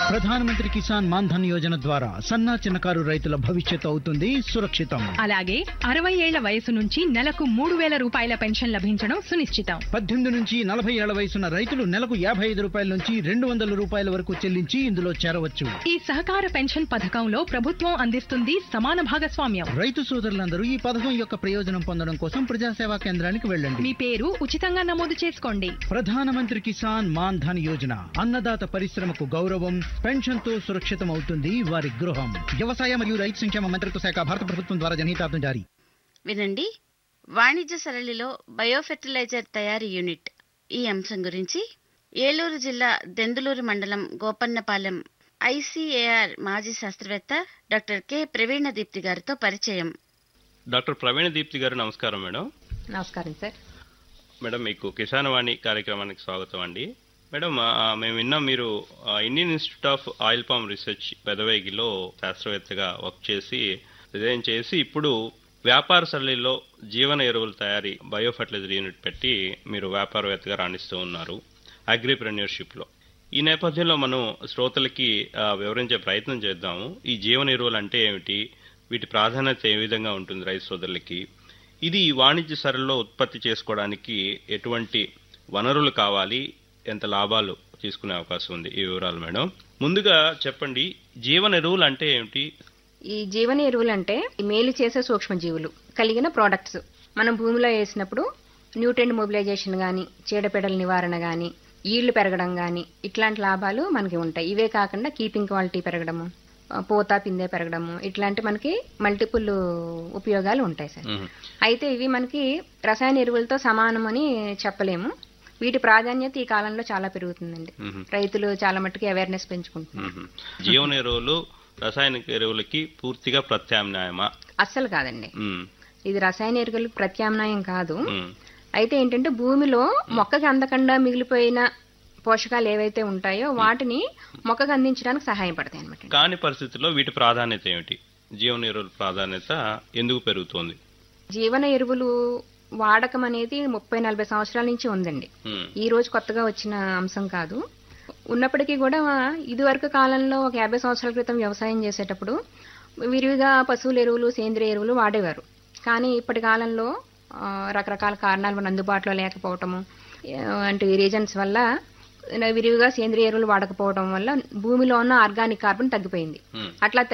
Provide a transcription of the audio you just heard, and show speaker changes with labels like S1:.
S1: ప్రధానమంత్రి కిసాన్ మాన్ ధన్ యోజన ద్వారా సన్నా చిన్నకారు రైతుల భవిష్యత్తు అవుతుంది సురక్షితం
S2: అలాగే అరవై ఏళ్ల వయసు నుంచి నెలకు మూడు వేల రూపాయల పెన్షన్ లభించడం సునిశ్చితం
S1: పద్దెనిమిది నుంచి నలభై ఏళ్ల వయసున్న రైతులు నెలకు యాభై ఐదు రూపాయల నుంచి రెండు వందల రూపాయల వరకు చెల్లించి ఇందులో చేరవచ్చు
S2: ఈ సహకార పెన్షన్ పథకంలో ప్రభుత్వం అందిస్తుంది సమాన భాగస్వామ్యం
S1: రైతు సోదరులందరూ ఈ పథకం యొక్క ప్రయోజనం పొందడం కోసం ప్రజాసేవా కేంద్రానికి వెళ్ళండి
S2: మీ పేరు ఉచితంగా నమోదు చేసుకోండి
S1: ప్రధానమంత్రి కిసాన్ మాన్ ధన్ యోజన అన్నదాత పరిశ్రమకు గౌరవం పెన్షన్ తో సురక్షితం అవుతుంది వారి గృహం వ్యవసాయ మరియు రైతు సంక్షేమ మంత్రిత్వ శాఖ భారత ప్రభుత్వం ద్వారా జనహితార్థం జారీ
S3: వినండి వాణిజ్య సరళిలో బయోఫెర్టిలైజర్ తయారీ యూనిట్ ఈ అంశం గురించి ఏలూరు జిల్లా దెందులూరు మండలం గోపన్నపాలెం ఐసీఏఆర్ మాజీ శాస్త్రవేత్త డాక్టర్ కె ప్రవీణ దీప్తి గారితో పరిచయం
S4: డాక్టర్ ప్రవీణ దీప్తి గారు నమస్కారం మేడం
S5: నమస్కారం సార్
S4: మేడం మీకు కిసాన్ వాణి కార్యక్రమానికి స్వాగతం అండి మేడం ఆ, మేము విన్నాం మీరు ఆ, Indian Institute of Oil Palm Research పెదవేగిలో శాస్త్రవేత్తగా వర్క్ చేసి రిజైన్ చేసి ఇప్పుడు వ్యాపార సరళిలో జీవన ఎరువుల తయారీ బయో ఫర్టిలైజర్ యూనిట్ పెట్టి మీరు వ్యాపారవేత్తగా రాణిస్తూ ఉన్నారు అగ్రిప్రెన్యూర్షిప్లో ఈ నేపథ్యంలో మనం శ్రోతలకి ఆ, వివరించే ప్రయత్నం చేద్దాము ఈ జీవన ఎరువులు అంటే ఏమిటి వీటి ప్రాధాన్యత ఏ విధంగా ఉంటుంది రైతు సోదరులకి ఇది వాణిజ్య సరళిలో ఉత్పత్తి చేసుకోవడానికి ఎటువంటి వనరులు కావాలి ఎంత లాభాలు తీసుకునే అవకాశం ఉంది ఈ వివరాలు మేడం ముందుగా చెప్పండి జీవన ఎరువులు అంటే ఏమిటి
S5: ఈ జీవన ఎరువులు అంటే ఈ మేలు చేసే సూక్ష్మజీవులు కలిగిన ప్రోడక్ట్స్ మనం భూమిలో వేసినప్పుడు న్యూట్రెంట్ మొబిలైజేషన్ కానీ చీడపీడల నివారణ కానీ ఈళ్లు పెరగడం కానీ ఇట్లాంటి లాభాలు మనకి ఉంటాయి ఇవే కాకుండా కీపింగ్ క్వాలిటీ పెరగడము ఆ, పూత పిందె పెరగడము ఇట్లాంటి మనకి మల్టిపుల్ ఉపయోగాలు ఉంటాయి సార్
S4: మ్మ్.
S5: అయితే ఇవి మనకి రసాయన ఎరువులతో సమానమని చెప్పలేము వీటి ప్రాధాన్యత ఈ కాలంలో చాలా పెరుగుతుందండి
S4: మ్మ్.
S5: రైతులు చాలా మట్టుకు అవేర్నెస్ పెంచుకుంటున్నారు
S4: మ్మ్. జీవన ఎరువులు రసాయనిక ఎరువులకి పూర్తిగా ప్రత్యామ్నాయమా
S5: అస్సలు కాదండి
S4: మ్మ్.
S5: ఇది రసాయన ఎరువులకు ప్రత్యామ్నాయం కాదు
S4: మ్మ్.
S5: అయితే ఏంటంటే భూమిలో మొక్కకి అందకుండా మిగిలిపోయిన పోషకాలు ఏవైతే ఉంటాయో వాటిని మొక్కకు అందించడానికి సహాయపడతాయి అనమాట
S4: కాని పరిస్థితుల్లో వీటి ప్రాధాన్యత ఏమిటి జీవన ఎరువుల ప్రాధాన్యత ఎందుకు పెరుగుతోంది
S5: జీవన ఎరువులు వాడకం అనేది ముప్పై నలభై సంవత్సరాల నుంచి ఉందండి
S4: మ్మ్.
S5: ఈ రోజు కొత్తగా వచ్చిన అంశం కాదు ఉన్నప్పటికీ కూడా ఇదివరకు కాలంలో ఒక యాభై సంవత్సరాల క్రితం వ్యవసాయం చేసేటప్పుడు విరివిగా పశువుల ఎరువులు సేంద్రియ ఎరువులు వాడేవారు కానీ ఇప్పటి కాలంలో ఆ, రకరకాల కారణాలు మన అందుబాటులో లేకపోవటము ఆ, వంటి రీజన్స్ వల్ల విరివిగా సేంద్రియ ఎరువులు వాడకపోవడం వల్ల భూమిలో ఉన్న ఆర్గానిక్ కార్బన్ తగ్గిపోయింది
S4: మ్మ్.
S5: అట్లా